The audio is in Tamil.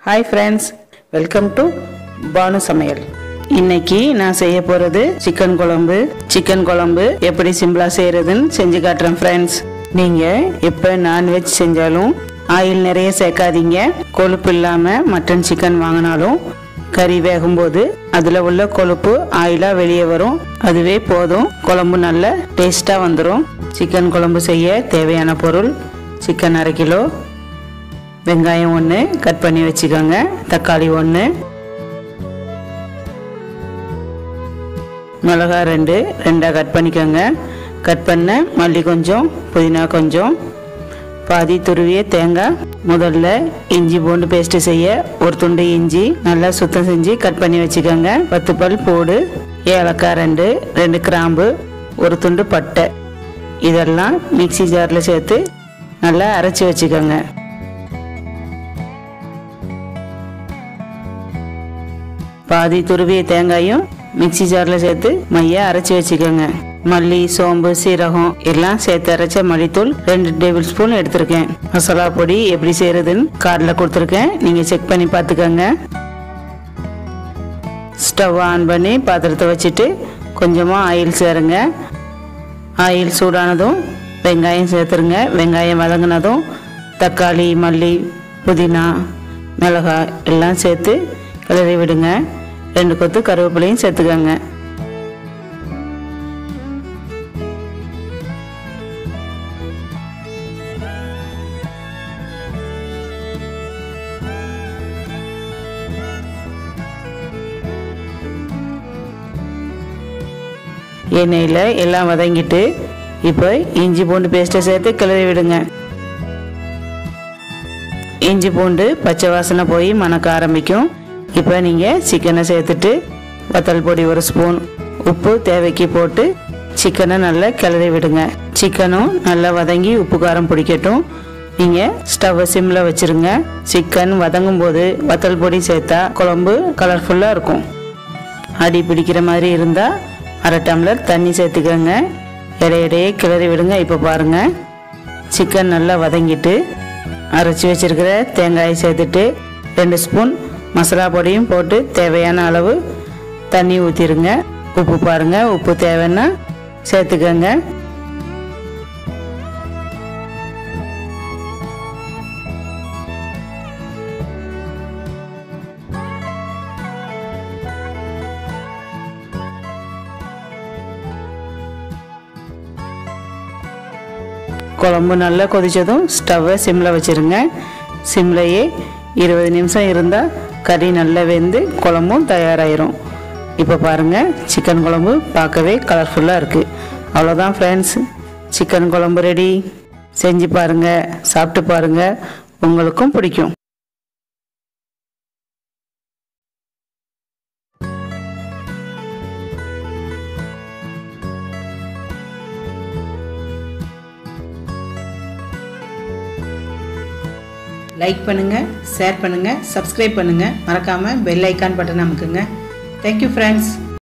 hi friends welcome to Banu சமையல் இன்னைக்கு நான் செய்ய போகிறது சிக்கன் குழம்பு சிக்கன் குழம்பு எப்படி சிம்பிளாக செய்கிறதுன்னு செஞ்சு காட்டுறேன் ஃப்ரெண்ட்ஸ் நீங்கள் எப்போ நான்வெஜ் செஞ்சாலும் ஆயில் நிறைய சேர்க்காதீங்க கொழுப்பு இல்லாமல் மட்டன் சிக்கன் வாங்கினாலும் கறி வேகும்போது அதில் உள்ள கொழுப்பு ஆயிலாக வெளியே வரும் அதுவே போதும் குழம்பு நல்ல டேஸ்ட்டாக வந்துடும் சிக்கன் குழம்பு செய்ய தேவையான பொருள் சிக்கன் அரை கிலோ வெங்காயம் ஒன்று கட் பண்ணி வச்சுக்கோங்க தக்காளி ஒன்று மிளகா ரெண்டு ரெண்டாக கட் பண்ணிக்கோங்க கட் பண்ண மல்லி கொஞ்சம் புதினா கொஞ்சம் பாதி துருவிய தேங்காய் முதல்ல இஞ்சி பூண்டு பேஸ்ட்டு செய்ய ஒரு துண்டு இஞ்சி நல்லா சுத்தம் செஞ்சு கட் பண்ணி வச்சுக்கோங்க பத்து பல் பூடு ஏலக்காய் ரெண்டு ரெண்டு கிராம்பு ஒரு துண்டு பட்டை இதெல்லாம் மிக்ஸி ஜாரில் சேர்த்து நல்லா அரைச்சி வச்சுக்கோங்க பாதி துருவிய தேங்காயும் மிக்ஸி ஜாரில் சேர்த்து மைய அரைச்சி வச்சுக்கோங்க மல்லி சோம்பு சீரகம் எல்லாம் சேர்த்து அரைச்ச மல்லித்தூள் ரெண்டு டேபிள் ஸ்பூன் எடுத்திருக்கேன் மசாலா பொடி எப்படி செய்யறதுன்னு கார்டில் கொடுத்துருக்கேன் நீங்கள் செக் பண்ணி பார்த்துக்கோங்க ஸ்டவ் ஆன் பண்ணி பாத்திரத்தை வச்சுட்டு கொஞ்சமாக ஆயில் சேருங்க ஆயில் சூடானதும் வெங்காயம் சேர்த்துருங்க வெங்காயம் வதங்கினதும் தக்காளி மல்லி புதினா மிளகாய் எல்லாம் சேர்த்து கிளறி விடுங்க ரெண்டு கொத்து கருவேப்பிலையும் சேர்த்துக்கோங்க எண்ணெயில் எல்லாம் வதங்கிட்டு இப்போ இஞ்சி பூண்டு பேஸ்ட்டை சேர்த்து கிளறி விடுங்க இஞ்சி பூண்டு பச்சை வாசனை போய் மணக்க ஆரம்பிக்கும் இப்போ நீங்கள் சிக்கனை சேர்த்துட்டு வத்தல் பொடி ஒரு ஸ்பூன் உப்பு தேவைக்கு போட்டு சிக்கனை நல்லா கிளறி விடுங்க சிக்கனும் நல்லா வதங்கி உப்பு காரம் பிடிக்கட்டும் நீங்கள் ஸ்டவ்வை சிம்மில் வச்சுருங்க சிக்கன் வதங்கும் போது வத்தல் பொடி சேர்த்தா குழம்பு கலர்ஃபுல்லாக இருக்கும் அடி பிடிக்கிற மாதிரி இருந்தால் அரை டம்ளர் தண்ணி சேர்த்துக்கோங்க இடையிடையே கிளறி விடுங்க இப்போ பாருங்கள் சிக்கன் நல்லா வதங்கிட்டு அரைச்சி வச்சிருக்கிற தேங்காயை சேர்த்துட்டு ரெண்டு ஸ்பூன் மசாலா பொடியும் போட்டு தேவையான அளவு தண்ணி ஊற்றிடுங்க உப்பு பாருங்கள் உப்பு தேவைன்னா சேர்த்துக்கோங்க குழம்பு நல்லா கொதித்ததும் ஸ்டவ்வை சிம்மில் வச்சுருங்க சிம்லையே இருபது நிமிஷம் இருந்தால் கறி நல்லா வெந்து குழம்பும் தயாராகிரும் இப்போ பாருங்கள் சிக்கன் குழம்பு பார்க்கவே கலர்ஃபுல்லாக இருக்குது அவ்வளோதான் ஃப்ரெண்ட்ஸ் சிக்கன் குழம்பு ரெடி செஞ்சு பாருங்கள் சாப்பிட்டு பாருங்கள் உங்களுக்கும் பிடிக்கும் லைக் பண்ணுங்கள் ஷேர் பண்ணுங்கள் சப்ஸ்கிரைப் பண்ணுங்கள் மறக்காமல் பெல் ஐக்கான் பட்டன் அமுக்குங்க தேங்க்யூ ஃப்ரெண்ட்ஸ்